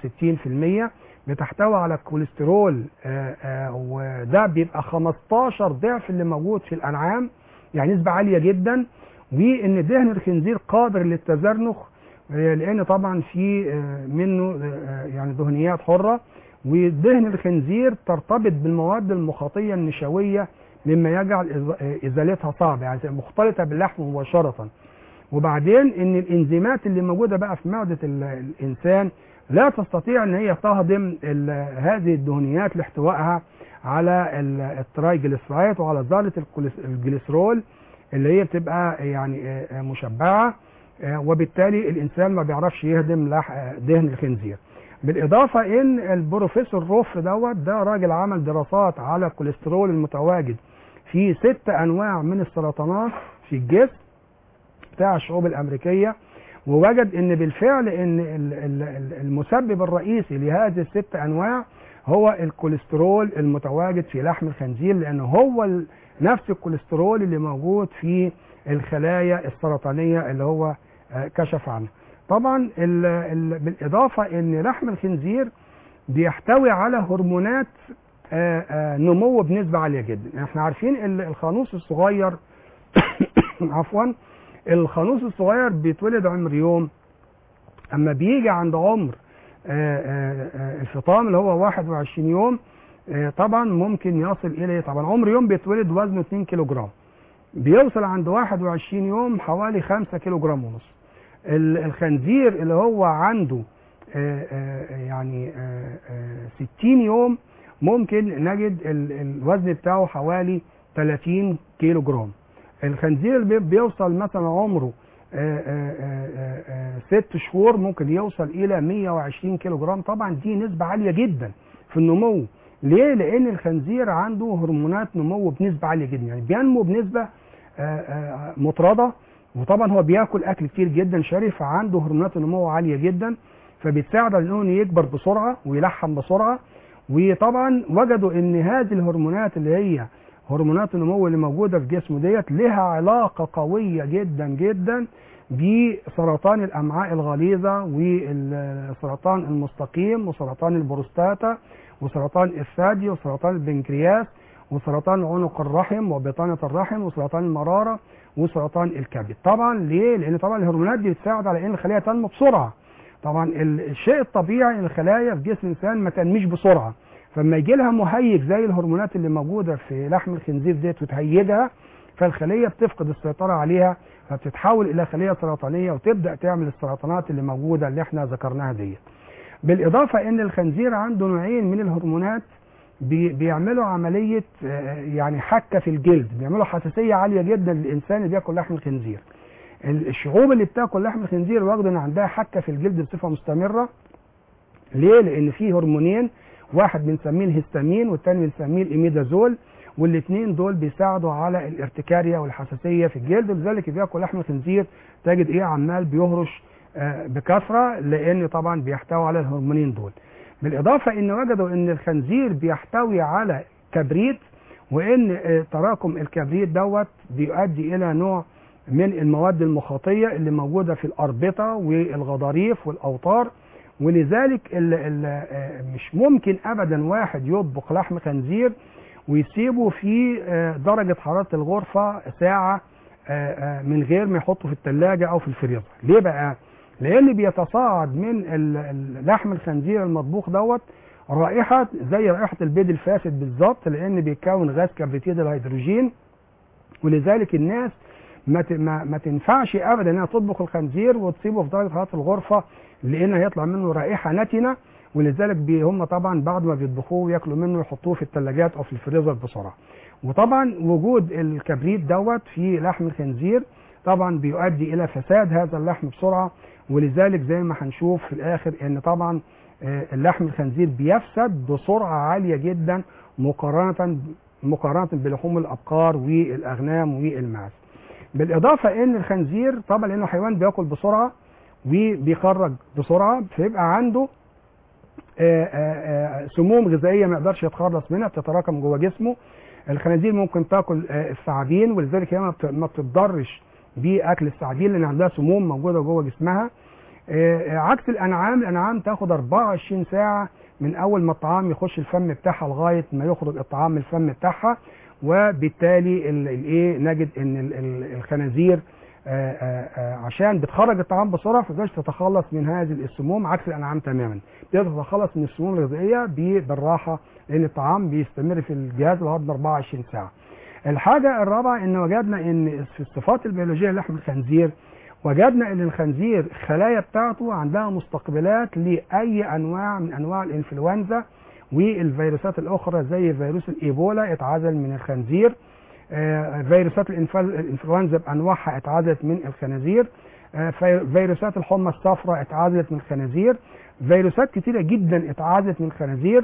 62% بتحتوي على الكوليسترول آه، آه، وده بيبقى 15 ضعف اللي موجود في الانعام يعني نسبه عاليه جدا وان دهن الخنزير قابل للتزرنخ آه، لان طبعا في آه، منه آه، يعني دهنيات حره ودهن الخنزير ترتبط بالمواد المخاطيه النشويه مما يجعل إز- آه، ازالتها صعبه يعني مختلطه باللحم مباشره وبعدين ان الانزيمات اللي موجوده بقى في معده ال- الانسان لا تستطيع ان هي تهضم ال- هذه الدهنيات لاحتوائها على ال- الترايجليسرايد وعلى ذره الكوليس- الجليسرول اللي هي بتبقى يعني آه، آه، مشبعه آه، وبالتالي الانسان ما بيعرفش يهضم لح- آه، دهن الخنزير بالاضافه ان البروفيسور روف دوت ده راجل عمل دراسات على الكوليسترول المتواجد في ست انواع من السرطانات في الجسم بتاع الشعوب الامريكيه ووجد ان بالفعل ان ال- ال- ال- المسبب الرئيسي لهذه الست انواع هو الكوليسترول المتواجد في لحم الخنزير لان هو ال- نفس الكوليسترول اللي موجود في الخلايا السرطانيه اللي هو آه، كشف عنها. طبعا ال ال بالاضافه ان لحم الخنزير بيحتوي على هرمونات آه، آه، نمو بنسبه عاليه جدا، احنا عارفين ال- الخانوس الصغير عفوا الخانوس الصغير بيتولد عمر يوم اما بيجي عند عمر آه، آه، آه، الفطام اللي هو 21 يوم آه، طبعا ممكن يصل الى طبعا عمر يوم بيتولد وزنه 2 كيلو جرام بيوصل عند 21 يوم حوالي 5 كيلو جرام ونص ال- الخنزير اللي هو عنده آه، آه، يعني آه، آه، 60 يوم ممكن نجد ال- الوزن بتاعه حوالي 30 كيلو جرام الخنزير اللي بي- بيوصل مثلا عمره آه، آه، آه، آه، ست شهور ممكن يوصل الى 120 كيلو جرام طبعا دي نسبة عالية جدا في النمو ليه؟ لان الخنزير عنده هرمونات نمو بنسبة عالية جدا يعني بينمو بنسبة آه، آه، مطردة وطبعا هو بياكل اكل كتير جدا شري فعنده هرمونات نمو عالية جدا فبتساعد على انه يكبر بسرعة ويلحم بسرعة وطبعا وجدوا ان هذه الهرمونات اللي هي هرمونات النمو اللي موجوده في جسمه ديت لها علاقه قويه جدا جدا بسرطان الامعاء الغليظه والسرطان المستقيم وسرطان البروستاتا وسرطان الثدي وسرطان البنكرياس وسرطان عنق الرحم وبطانه الرحم وسرطان المراره وسرطان الكبد طبعا ليه لان طبعا الهرمونات دي بتساعد على ان الخليه تنمو بسرعه طبعا ال- الشيء الطبيعي ان الخلايا في جسم الانسان ما تنميش بسرعه فلما يجي لها مهيج زي الهرمونات اللي موجوده في لحم الخنزير ديت وتهيجها فالخليه بتفقد السيطره عليها فبتتحول الى خليه سرطانيه وتبدا تعمل السرطانات اللي موجوده اللي احنا ذكرناها ديت. بالاضافه ان الخنزير عنده نوعين من الهرمونات بي بيعملوا عمليه آه، يعني حكه في الجلد بيعملوا حساسيه عاليه جدا للانسان اللي بياكل لحم الخنزير. ال- الشعوب اللي بتاكل لحم الخنزير واخده ان عندها حكه في الجلد بصفه مستمره ليه؟ لان في هرمونين واحد بنسميه الهستامين والتاني بنسميه الاميدازول والاثنين دول بيساعدوا على الارتكاريه والحساسيه في الجلد لذلك بياكل لحم الخنزير تجد ايه عمال بيهرش آه، بكثره لان طبعا بيحتوي على الهرمونين دول بالاضافه ان وجدوا ان الخنزير بيحتوي على كبريت وان آه، تراكم الكبريت دوت بيؤدي الى نوع من المواد المخاطيه اللي موجوده في الاربطه والغضاريف والاوتار ولذلك ال ال آه، مش ممكن ابدا واحد يطبخ لحم خنزير ويسيبه في آه، درجه حراره الغرفه ساعه آه، آه، من غير ما يحطه في الثلاجه او في الفريزر ليه بقى لان بيتصاعد من ال- ال- لحم الخنزير المطبوخ دوت رائحه زي رائحه البيض الفاسد بالظبط لان بيتكون غاز كبريتيد الهيدروجين ولذلك الناس ما ت- ما, ما تنفعش ابدا انها تطبخ الخنزير وتسيبه في درجه حراره الغرفه لان هيطلع منه رائحه نتنه ولذلك بي هم طبعا بعد ما بيطبخوه وياكلوا منه يحطوه في الثلاجات او في الفريزر بسرعه وطبعا وجود الكبريت دوت في لحم الخنزير طبعا بيؤدي الى فساد هذا اللحم بسرعه ولذلك زي ما هنشوف في الاخر ان طبعا آه، اللحم الخنزير بيفسد بسرعه عاليه جدا مقارنه مقارنه بلحوم الابقار والاغنام والماعز بالاضافه ان الخنزير طبعا لانه حيوان بياكل بسرعه وبيخرج بسرعه فيبقى عنده آه، آه، آه، سموم غذائيه ما يقدرش يتخلص منها بتتراكم جوه جسمه الخنازير ممكن تاكل آه، الثعابين ولذلك هي ما بت- ما بتتضرش باكل الثعابين لان عندها سموم موجوده جوه جسمها آه، آه، عكس الانعام الانعام تاخد 24 ساعه من اول ما الطعام يخش الفم بتاعها لغايه ما يخرج الطعام من الفم بتاعها وبالتالي ال- الايه نجد ان ال- ال- الخنازير آه، آه، آه، عشان بتخرج الطعام بسرعه فتقدرش تتخلص من هذه السموم عكس الانعام تماما تقدر تتخلص من السموم الغذائيه ب- بالراحه لان الطعام بيستمر في الجهاز لغايه 24 ساعه. الحاجه الرابعه ان وجدنا ان في الصفات البيولوجيه لحم الخنزير وجدنا ان الخنزير الخلايا بتاعته عندها مستقبلات لاي انواع من انواع الانفلونزا والفيروسات الاخرى زي فيروس الايبولا اتعزل من الخنزير آه، فيروسات الإنفل- الانفلونزا بانواعها اتعزلت من الخنازير آه، في- فيروسات الحمى الصفراء اتعزلت من الخنازير فيروسات كتيره جدا اتعزلت من الخنازير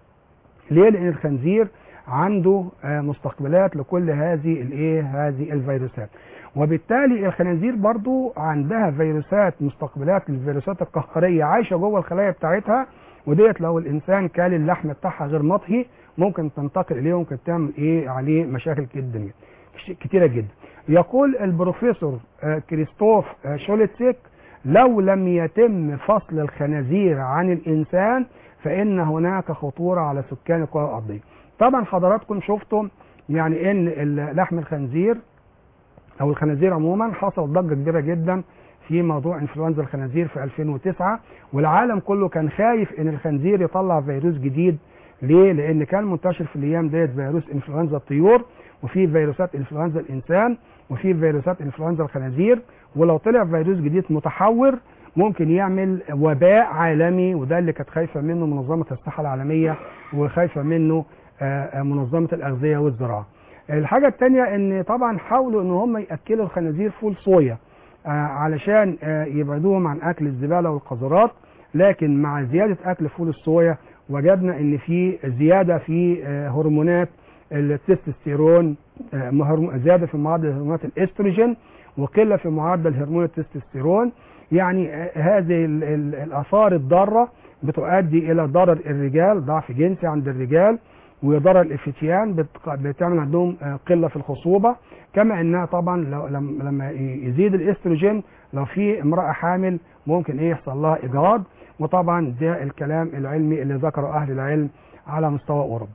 ليه لان الخنزير عنده آه، مستقبلات لكل هذه الايه هذه الفيروسات وبالتالي الخنازير برضو عندها فيروسات مستقبلات للفيروسات القهقريه عايشه جوه الخلايا بتاعتها وديت لو الانسان كال اللحم بتاعها غير مطهي ممكن تنتقل اليه وممكن تعمل ايه عليه مشاكل جدا جدا كتيره جدا يقول البروفيسور آه، كريستوف آه، شولتسيك لو لم يتم فصل الخنازير عن الانسان فان هناك خطوره على سكان الكره الارضيه طبعا حضراتكم شفتم يعني ان ال- لحم الخنزير او الخنازير عموما حصل ضجه كبيره جدا في موضوع انفلونزا الخنازير في 2009 والعالم كله كان خايف ان الخنزير يطلع فيروس جديد ليه؟ لان كان منتشر في الايام ديت فيروس انفلونزا الطيور وفي فيروسات انفلونزا الانسان وفي فيروسات انفلونزا الخنازير ولو طلع فيروس جديد متحور ممكن يعمل وباء عالمي وده اللي كانت خايفه منه منظمه الصحه العالميه وخايفه منه آه، آه، منظمه الاغذيه والزراعه. الحاجه الثانيه ان طبعا حاولوا ان هم ياكلوا الخنازير فول صويا آه، علشان آه، يبعدوهم عن اكل الزباله والقذرات لكن مع زياده اكل فول الصويا وجدنا ان في زياده في آه، هرمونات التستوستيرون آه، هرمو- زياده في معدل هرمونات الاستروجين وقله في معدل هرمون التستوستيرون يعني آه، هذه ال- ال- الاثار الضاره بتؤدي الى ضرر الرجال ضعف جنسي عند الرجال وضرر الفتيان بت- بتعمل عندهم آه، قله في الخصوبه كما انها طبعا لو لم- لما ي- يزيد الاستروجين لو في امراه حامل ممكن ايه يحصل لها اجهاض وطبعا ده الكلام العلمي اللي ذكره اهل العلم على مستوى اوروبا.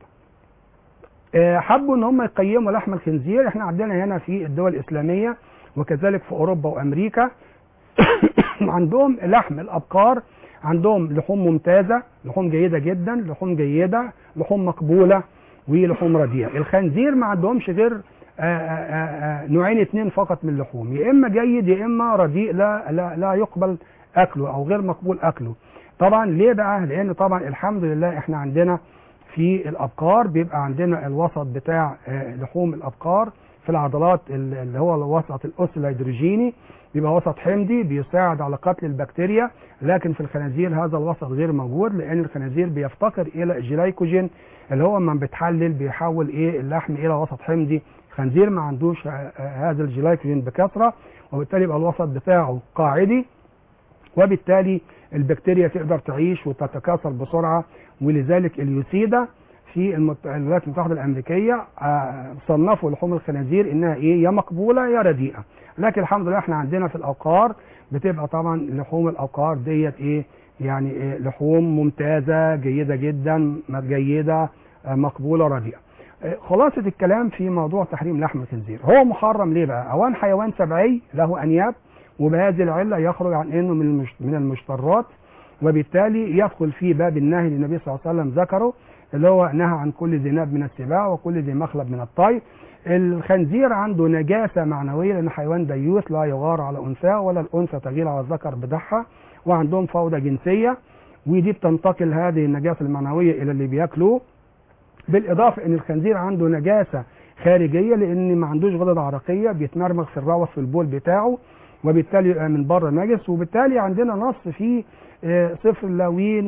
آه، حبوا ان هم يقيموا لحم الخنزير احنا عندنا هنا في الدول الاسلاميه وكذلك في اوروبا وامريكا عندهم لحم الابقار عندهم لحوم ممتازه لحوم جيده جدا لحوم جيده لحوم مقبوله ولحوم رديئه الخنزير ما عندهمش غير آه، آه، آه، نوعين اتنين فقط من اللحوم يا اما جيد يا اما رديء لا لا لا يقبل اكله او غير مقبول اكله طبعا ليه بقى لان طبعا الحمد لله احنا عندنا في الابقار بيبقى عندنا الوسط بتاع آه، لحوم الابقار في العضلات ال- اللي هو الوسط الاس الهيدروجيني بيبقى وسط حمضي بيساعد على قتل البكتيريا لكن في الخنازير هذا الوسط غير موجود لان الخنازير بيفتقر الى الجلايكوجين اللي هو لما بيتحلل بيحول ايه اللحم الى وسط حمضي الخنزير ما عندوش آه، آه، هذا الجلايكوجين بكثره وبالتالي يبقى الوسط بتاعه قاعدي وبالتالي البكتيريا تقدر تعيش وتتكاثر بسرعه ولذلك اليوسيدا في المت- الولايات المتحده الامريكيه آه، صنفوا لحوم الخنازير انها ايه يا مقبوله يا رديئه لكن الحمد لله احنا عندنا في الاوقار بتبقى طبعا لحوم الاوقار ديت ايه يعني إيه لحوم ممتازه جيده جدا جيده آه، مقبوله رديئه آه، خلاصه الكلام في موضوع تحريم لحم الخنزير هو محرم ليه بقى اولا حيوان سبعي له انياب وبهذه العله يخرج عن انه من المش- من المشترات وبالتالي يدخل في باب النهي اللي النبي صلى الله عليه وسلم ذكره اللي هو نهى عن كل ذي ناب من السباع وكل ذي مخلب من الطير الخنزير عنده نجاسة معنوية لأنه حيوان ديوث لا يغار على أنثى ولا الأنثى تغير على الذكر بضعها وعندهم فوضى جنسية ودي بتنتقل هذه النجاسة المعنوية إلى اللي بياكلوه بالإضافة أن الخنزير عنده نجاسة خارجية لأن ما عندوش غدد عرقية بيتمرمغ في الروث في البول بتاعه وبالتالي يبقى من بره نجس وبالتالي عندنا نص في آه، سفر اللاوين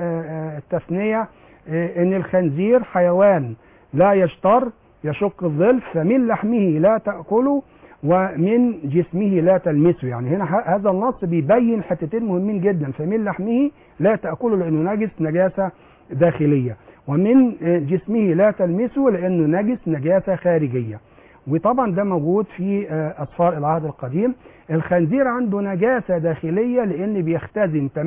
والتثنية ان الخنزير حيوان لا يشتر يشق الظلف فمن لحمه لا تأكله ومن جسمه لا تلمسه يعني هنا ه- هذا النص بيبين حتتين مهمين جدا فمن لحمه لا تأكله لأنه نجس نجاسة داخلية ومن آه، جسمه لا تلمسه لأنه نجس نجاسة خارجية وطبعا ده موجود في آه، أطفال العهد القديم الخنزير عنده نجاسة داخلية لأن بيختزن 98%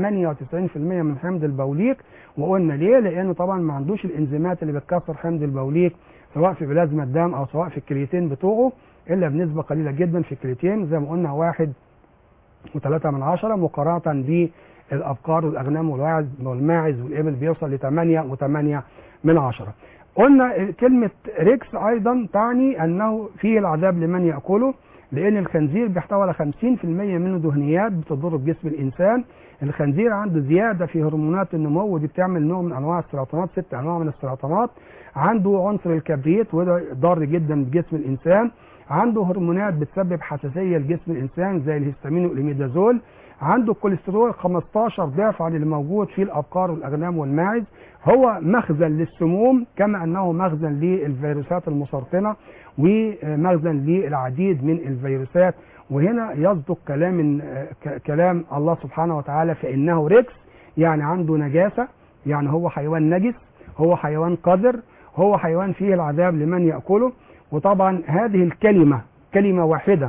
من حمض البوليق وقلنا ليه؟ لأنه طبعا ما عندوش الإنزيمات اللي بتكسر حمض البوليق سواء في بلازما الدم أو سواء في الكرياتين بتوعه إلا بنسبة قليلة جدا في الكرياتين زي ما قلنا واحد وثلاثة من عشرة مقارنة بالأبقار والأغنام والواعز والماعز والإبل بيوصل لثمانية وثمانية من عشرة قلنا كلمة ريكس أيضا تعني أنه فيه العذاب لمن يأكله لأن الخنزير بيحتوي على 50% منه دهنيات بتضر بجسم الإنسان الخنزير عنده زيادة في هرمونات النمو ودي بتعمل نوع من أنواع السرطانات ست أنواع من السرطانات عنده عنصر الكبريت وده ضار جدا بجسم الإنسان عنده هرمونات بتسبب حساسية لجسم الإنسان زي الهستامين والإميدازول عنده الكوليسترول 15 ضعف عن اللي موجود في الأبقار والأغنام والماعز هو مخزن للسموم كما أنه مخزن للفيروسات المسرطنة ومخزن للعديد من الفيروسات وهنا يصدق كلام ك- كلام الله سبحانه وتعالى فإنه ركس يعني عنده نجاسة يعني هو حيوان نجس هو حيوان قذر هو حيوان فيه العذاب لمن يأكله وطبعا هذه الكلمة كلمة واحدة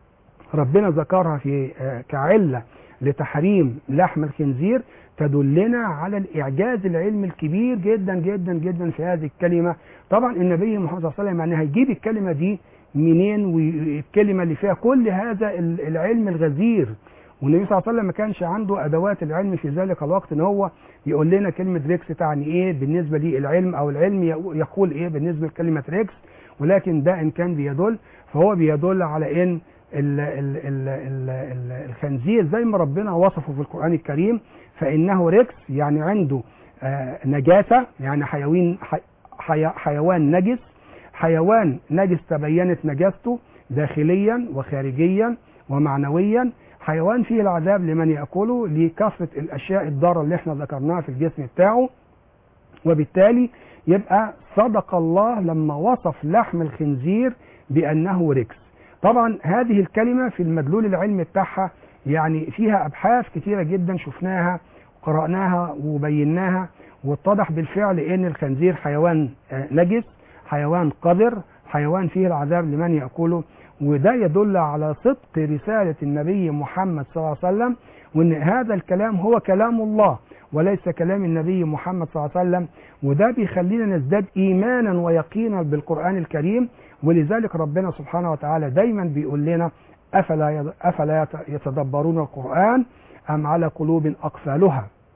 ربنا ذكرها في آه، كعلة لتحريم لحم الخنزير تدلنا على الإعجاز العلمي الكبير جدا جدا جدا في هذه الكلمة طبعا النبي محمد صلى الله عليه وسلم يعني هيجيب الكلمة دي منين والكلمة اللي فيها كل هذا ال- العلم الغزير والنبي صلى الله عليه وسلم ما كانش عنده ادوات العلم في ذلك الوقت ان هو يقول لنا كلمه ريكس تعني ايه بالنسبه للعلم او العلم يقول ايه بالنسبه لكلمه ريكس ولكن ده ان كان بيدل فهو بيدل على ان ال ال ال ال ال الخنزير زي ما ربنا وصفه في القران الكريم فانه ريكس يعني عنده آه نجاسه يعني حيوان حي حي حيوان نجس حيوان نجس تبينت نجاسته داخليا وخارجيا ومعنويا حيوان فيه العذاب لمن يأكله لكثرة الأشياء الضارة اللي احنا ذكرناها في الجسم بتاعه وبالتالي يبقى صدق الله لما وصف لحم الخنزير بأنه ركس طبعا هذه الكلمة في المدلول العلمي بتاعها يعني فيها أبحاث كتيرة جدا شفناها قرأناها وبيناها واتضح بالفعل ان الخنزير حيوان آه، نجس حيوان قذر حيوان فيه العذاب لمن يأكله وده يدل على صدق رسالة النبي محمد صلى الله عليه وسلم وان هذا الكلام هو كلام الله وليس كلام النبي محمد صلى الله عليه وسلم وده بيخلينا نزداد ايمانا ويقينا بالقرآن الكريم ولذلك ربنا سبحانه وتعالى دايما بيقول لنا افلا يد- افلا يت- يتدبرون القرآن ام على قلوب اقفالها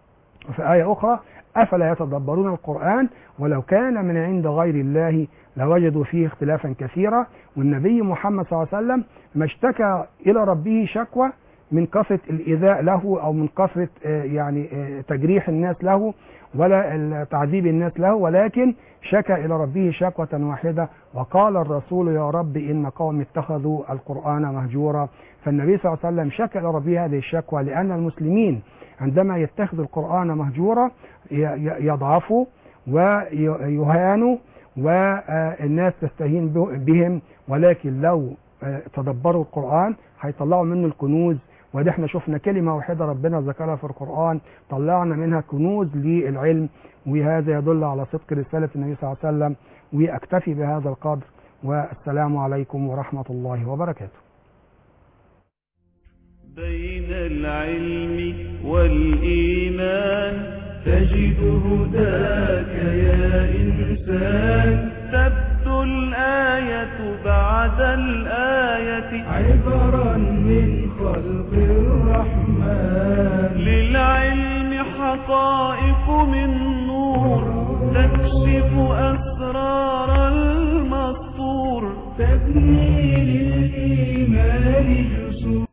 وفي آية أخرى أفلا يتدبرون القرآن ولو كان من عند غير الله لوجدوا فيه اختلافا كثيرا والنبي محمد صلى الله عليه وسلم ما اشتكى إلى ربه شكوى من كثرة الإيذاء له أو من كثرة آه، يعني آه، تجريح الناس له ولا ال- تعذيب الناس له ولكن شكى إلى ربه شكوة واحدة وقال الرسول يا رب إن قوم اتخذوا القرآن مهجورا فالنبي صلى الله عليه وسلم شكى إلى ربه هذه الشكوى لأن المسلمين عندما يتخذوا القرآن مهجورا ي- ي- يضعفوا ويهانوا والناس تستهين به- بهم ولكن لو آه، تدبروا القرآن هيطلعوا منه الكنوز وده احنا شفنا كلمة واحدة ربنا ذكرها في القرآن طلعنا منها كنوز للعلم وهذا يدل على صدق رسالة النبي صلى الله عليه وسلم وأكتفي بهذا القدر والسلام عليكم ورحمة الله وبركاته بين العلم والإيمان تجد هداك يا إنسان تبدو الآية بعد الآية عبرا من خلق الرحمن للعلم حقائق من نور تكشف أسرار المسطور تبني للإيمان